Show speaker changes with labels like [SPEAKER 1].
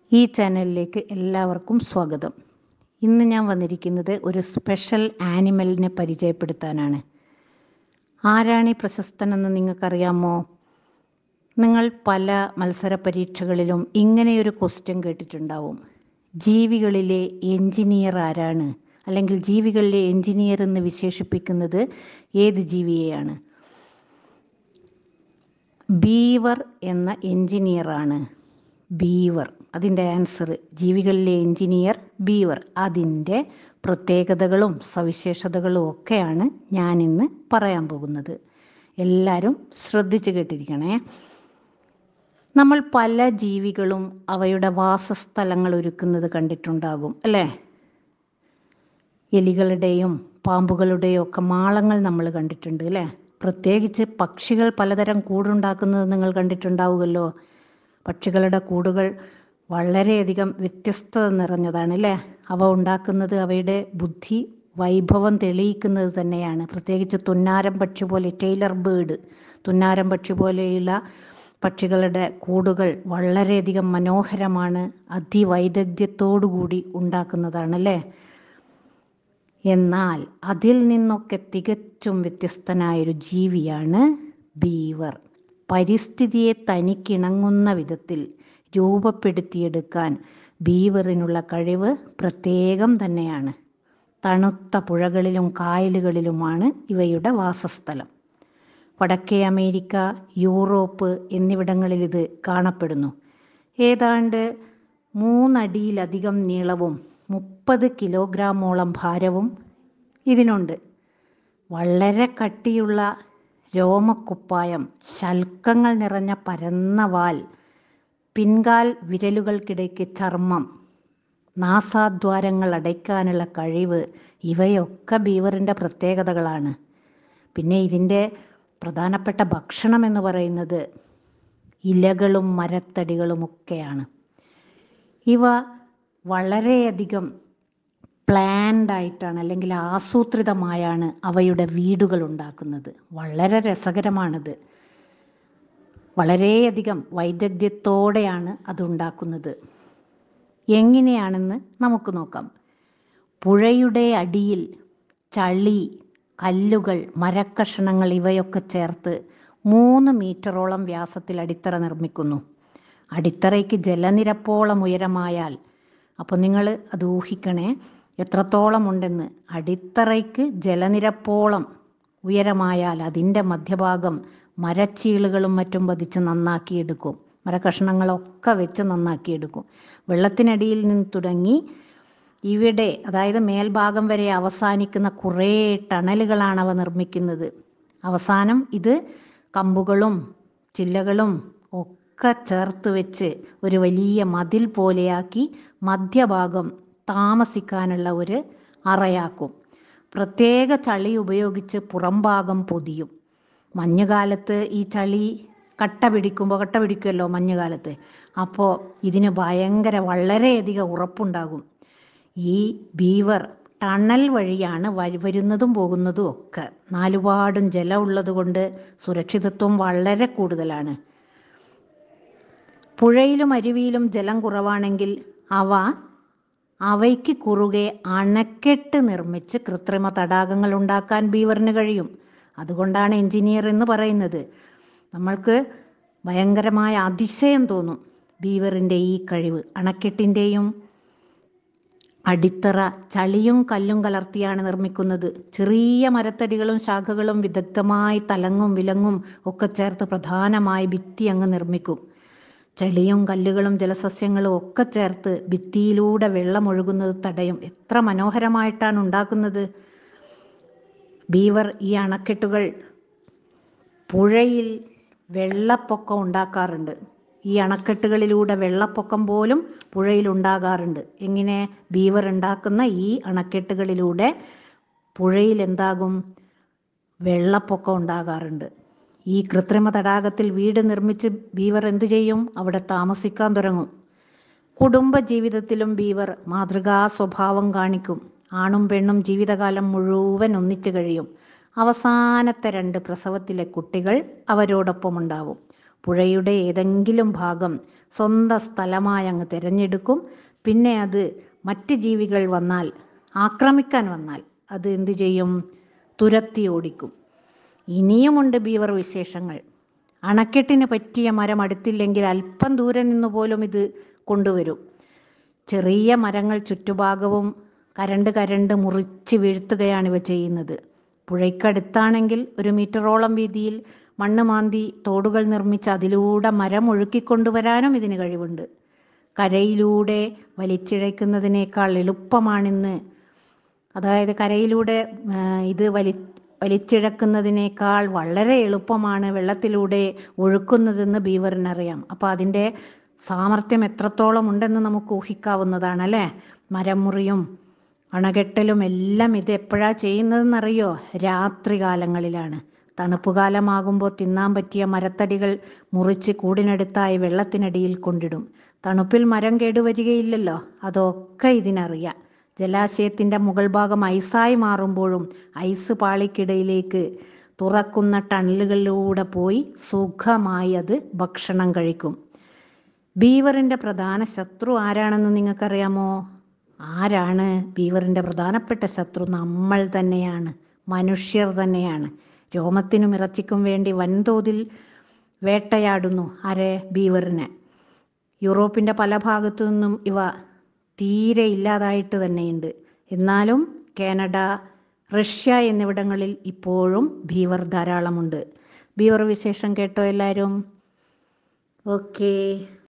[SPEAKER 1] ഈ ചാനലിലേക്ക് എല്ലാവർക്കും സ്വാഗതം ഇന്ന് ഞാൻ വന്നിരിക്കുന്നത് ഒരു സ്പെഷ്യൽ ആനിമലിനെ പരിചയപ്പെടുത്താനാണ് ആരാണ് ഈ പ്രശസ്തനെന്ന് നിങ്ങൾക്കറിയാമോ നിങ്ങൾ പല മത്സര പരീക്ഷകളിലും ഇങ്ങനെയൊരു ക്വസ്റ്റ്യൻ കേട്ടിട്ടുണ്ടാവും ജീവികളിലെ എഞ്ചിനീയർ ആരാണ് അല്ലെങ്കിൽ ജീവികളിലെ എഞ്ചിനീയർ എന്ന് വിശേഷിപ്പിക്കുന്നത് ഏത് ജീവിയെയാണ് ബീവർ എന്ന എഞ്ചിനീയറാണ് ബീവർ അതിൻ്റെ ആൻസർ ജീവികളിലെ എഞ്ചിനീയർ ബീവർ അതിൻ്റെ പ്രത്യേകതകളും സവിശേഷതകളും ഒക്കെയാണ് ഞാനിന്ന് പറയാൻ പോകുന്നത് എല്ലാവരും ശ്രദ്ധിച്ച് കേട്ടിരിക്കണേ നമ്മൾ പല ജീവികളും അവയുടെ വാസസ്ഥലങ്ങൾ ഒരുക്കുന്നത് കണ്ടിട്ടുണ്ടാകും അല്ലേ എലികളുടെയും പാമ്പുകളുടെയും ഒക്കെ മാളങ്ങൾ നമ്മൾ കണ്ടിട്ടുണ്ട് അല്ലേ പ്രത്യേകിച്ച് പക്ഷികൾ പലതരം കൂടുണ്ടാക്കുന്നത് നിങ്ങൾ കണ്ടിട്ടുണ്ടാവുമല്ലോ പക്ഷികളുടെ കൂടുകൾ വളരെയധികം വ്യത്യസ്തത നിറഞ്ഞതാണ് അല്ലേ അവ ഉണ്ടാക്കുന്നത് അവയുടെ ബുദ്ധി വൈഭവം തെളിയിക്കുന്നത് തന്നെയാണ് പ്രത്യേകിച്ച് തുന്നാരം പക്ഷി പോലെ ടൈലർ ബേർഡ് തുന്നാരം പക്ഷി പോലെയുള്ള പക്ഷികളുടെ കൂടുകൾ വളരെയധികം മനോഹരമാണ് അതിവൈദഗ്ധ്യത്തോടുകൂടി ഉണ്ടാക്കുന്നതാണ് അല്ലേ എന്നാൽ അതിൽ നിന്നൊക്കെ തികച്ചും വ്യത്യസ്തനായൊരു ജീവിയാണ് ബീവർ പരിസ്ഥിതിയെ തനിക്കിണങ്ങുന്ന വിധത്തിൽ രൂപപ്പെടുത്തിയെടുക്കാൻ ബീവറിനുള്ള കഴിവ് പ്രത്യേകം തന്നെയാണ് തണുത്ത പുഴകളിലും കായലുകളിലുമാണ് ഇവയുടെ വാസസ്ഥലം വടക്കേ അമേരിക്ക യൂറോപ്പ് എന്നിവിടങ്ങളിൽ ഇത് കാണപ്പെടുന്നു ഏതാണ്ട് മൂന്നടിയിലധികം നീളവും മുപ്പത് കിലോഗ്രാമോളം ഭാരവും ഇതിനുണ്ട് വളരെ കട്ടിയുള്ള രോമക്കുപ്പായം ശൽക്കങ്ങൾ നിറഞ്ഞ പരന്ന വാൽ പിൻകാൽ വിരലുകൾക്കിടയ്ക്ക് ചർമ്മം നാസാദ്വാരങ്ങൾ അടയ്ക്കാനുള്ള കഴിവ് ഇവയൊക്കെ ബീവറിൻ്റെ പ്രത്യേകതകളാണ് പിന്നെ ഇതിൻ്റെ പ്രധാനപ്പെട്ട ഭക്ഷണം എന്ന് പറയുന്നത് ഇലകളും മരത്തടികളുമൊക്കെയാണ് ഇവ വളരെയധികം പ്ലാൻഡ് ആയിട്ടാണ് അല്ലെങ്കിൽ ആസൂത്രിതമായാണ് അവയുടെ വീടുകൾ ഉണ്ടാക്കുന്നത് വളരെ രസകരമാണത് വളരെയധികം വൈദഗ്ധ്യത്തോടെയാണ് അതുണ്ടാക്കുന്നത് എങ്ങനെയാണെന്ന് നമുക്ക് നോക്കാം പുഴയുടെ അടിയിൽ ചളി കല്ലുകൾ മരക്കഷണങ്ങൾ ഇവയൊക്കെ ചേർത്ത് മൂന്ന് മീറ്ററോളം വ്യാസത്തിൽ അടിത്തറ നിർമ്മിക്കുന്നു അടിത്തറയ്ക്ക് ജലനിരപ്പോളം ഉയരമായാൽ അപ്പോൾ നിങ്ങൾ അത് ഊഹിക്കണേ എത്രത്തോളം ഉണ്ടെന്ന് അടിത്തറയ്ക്ക് ജലനിരപ്പോളം ഉയരമായാൽ അതിൻ്റെ മധ്യഭാഗം മരച്ചീളുകളും മറ്റും പതിച്ച് നന്നാക്കിയെടുക്കും മരക്കഷ്ണങ്ങളൊക്കെ വെച്ച് നന്നാക്കിയെടുക്കും വെള്ളത്തിനടിയിൽ നിന്ന് തുടങ്ങി ഇവിടെ അതായത് മേൽഭാഗം വരെ അവസാനിക്കുന്ന കുറേ ടണലുകളാണ് അവ നിർമ്മിക്കുന്നത് അവസാനം ഇത് കമ്പുകളും ചില്ലകളും ഒക്കെ ചേർത്ത് വെച്ച് ഒരു വലിയ മതിൽ പോലെയാക്കി മധ്യഭാഗം താമസിക്കാനുള്ള ഒരു അറയാക്കും പ്രത്യേക ചളി ഉപയോഗിച്ച് പുറംഭാഗം പൊതിയും മഞ്ഞുകാലത്ത് ഈ ചളി കട്ട പിടിക്കുമ്പോൾ കട്ട പിടിക്കുമല്ലോ മഞ്ഞുകാലത്ത് അപ്പോൾ ഇതിന് ഭയങ്കര വളരെയധികം ഉറപ്പുണ്ടാകും ഈ ബീവർ ടണൽ വഴിയാണ് വരുന്നതും പോകുന്നതും ഒക്കെ നാലുപാടും ജലം ഉള്ളത് കൊണ്ട് സുരക്ഷിതത്വം വളരെ കൂടുതലാണ് പുഴയിലും അരുവിയിലും ജലം കുറവാണെങ്കിൽ അവ അവയ്ക്ക് കുറുകെ അണക്കെട്ട് നിർമ്മിച്ച് കൃത്രിമ തടാകങ്ങൾ ഉണ്ടാക്കാൻ ബീവറിന് കഴിയും അതുകൊണ്ടാണ് എഞ്ചിനീയർ എന്ന് പറയുന്നത് നമ്മൾക്ക് ഭയങ്കരമായ അതിശയം തോന്നും ബീവറിൻ്റെ ഈ കഴിവ് അണക്കെട്ടിൻ്റെയും അടിത്തറ ചളിയും കല്ലും കലർത്തിയാണ് നിർമ്മിക്കുന്നത് ചെറിയ മരത്തടികളും ശാഖകളും വിദഗ്ധമായി തലങ്ങും വിലങ്ങും ഒക്കെ ചേർത്ത് പ്രധാനമായി ഭിത്തി അങ്ങ് നിർമ്മിക്കും ചെളിയും കല്ലുകളും ജലസസ്യങ്ങളും ഒക്കെ ചേർത്ത് ഭിത്തിയിലൂടെ വെള്ളം ഒഴുകുന്നത് തടയും എത്ര മനോഹരമായിട്ടാണ് ഉണ്ടാക്കുന്നത് ബീവർ ഈ അണക്കെട്ടുകൾ പുഴയിൽ വെള്ളപ്പൊക്കം ഉണ്ടാക്കാറുണ്ട് ഈ അണക്കെട്ടുകളിലൂടെ വെള്ളപ്പൊക്കം പോലും പുഴയിൽ ഉണ്ടാകാറുണ്ട് എങ്ങനെ ബീവർ ഉണ്ടാക്കുന്ന ഈ അണക്കെട്ടുകളിലൂടെ പുഴയിൽ എന്താകും വെള്ളപ്പൊക്കം ഉണ്ടാകാറുണ്ട് ഈ കൃത്രിമ തടാകത്തിൽ വീട് നിർമ്മിച്ച് ബീവർ എന്തു ചെയ്യും അവിടെ താമസിക്കാൻ തുടങ്ങും കുടുംബ ജീവിതത്തിലും ബീവർ മാതൃകാ സ്വഭാവം കാണിക്കും ആണും പെണ്ണും ജീവിതകാലം മുഴുവൻ ഒന്നിച്ചു കഴിയും അവസാനത്തെ രണ്ട് പ്രസവത്തിലെ കുട്ടികൾ അവരോടൊപ്പം ഉണ്ടാവും പുഴയുടെ ഏതെങ്കിലും ഭാഗം സ്വന്തം സ്ഥലമായി അങ്ങ് തിരഞ്ഞെടുക്കും പിന്നെ അത് മറ്റ് ജീവികൾ വന്നാൽ ആക്രമിക്കാൻ വന്നാൽ അത് എന്തു ചെയ്യും തുരത്തി ഓടിക്കും ഇനിയുമുണ്ട് ബീവർ വിശേഷങ്ങൾ അണക്കെട്ടിന് പറ്റിയ മരം അടുത്തില്ലെങ്കിൽ അല്പം ദൂരെ നിന്ന് പോലും ഇത് കൊണ്ടുവരും ചെറിയ മരങ്ങൾ ചുറ്റുഭാഗവും കരണ്ട് കരണ്ട് മുറിച്ച് വീഴ്ത്തുകയാണ് ഇവ ചെയ്യുന്നത് പുഴയ്ക്കടുത്താണെങ്കിൽ ഒരു മീറ്ററോളം വീതിയിൽ മണ്ണ് മാന്തി തോടുകൾ നിർമ്മിച്ച് അതിലൂടെ മരം ഒഴുക്കിക്കൊണ്ടുവരാനും ഇതിന് കഴിവുണ്ട് കരയിലൂടെ വലിച്ചിഴയ്ക്കുന്നതിനേക്കാൾ എളുപ്പമാണിന്ന് അതായത് കരയിലൂടെ ആ, ഇത് വലി വലിച്ചിഴക്കുന്നതിനേക്കാൾ വളരെ എളുപ്പമാണ് വെള്ളത്തിലൂടെ ഒഴുക്കുന്നതെന്ന് ബീവറിനറിയാം അപ്പോൾ അതിൻ്റെ സാമർഥ്യം എത്രത്തോളം ഉണ്ടെന്ന് നമുക്ക് ഊഹിക്കാവുന്നതാണ് അല്ലേ മരം മുറിയും അണകെട്ടലും എല്ലാം ഇത് എപ്പോഴാണ് ചെയ്യുന്നതെന്നറിയോ രാത്രി കാലങ്ങളിലാണ് തണുപ്പ് കാലമാകുമ്പോൾ തിന്നാൻ പറ്റിയ മരത്തടികൾ മുറിച്ച് കൂടിനടുത്തായി വെള്ളത്തിനടിയിൽ കൊണ്ടിടും തണുപ്പിൽ മരം കേടുവരികയില്ലല്ലോ അതൊക്കെ ഇതിനറിയാം ജലാശയത്തിൻ്റെ മുകൾ ഭാഗം ഐസായി മാറുമ്പോഴും ഐസ് പാളിക്കിടയിലേക്ക് തുറക്കുന്ന ടണലുകളിലൂടെ പോയി സുഖമായി അത് ഭക്ഷണം കഴിക്കും ബീവറിൻ്റെ പ്രധാന ശത്രു ആരാണെന്ന് നിങ്ങൾക്കറിയാമോ ആരാണ് ബീവറിൻ്റെ പ്രധാനപ്പെട്ട ശത്രു നമ്മൾ തന്നെയാണ് മനുഷ്യർ തന്നെയാണ് രോമത്തിനും ഇറച്ചിക്കും വേണ്ടി വൻതോതിൽ വേട്ടയാടുന്നു ആരെ ബീവറിനെ യൂറോപ്പിൻ്റെ പല ഭാഗത്തു നിന്നും ഇവ തീരെ ഇല്ലാതായിട്ട് തന്നെയുണ്ട് എന്നാലും കാനഡ റഷ്യ എന്നിവിടങ്ങളിൽ ഇപ്പോഴും ബീവർ ധാരാളമുണ്ട് ബീവർ വിശേഷം കേട്ടോ എല്ലാവരും ഓക്കേ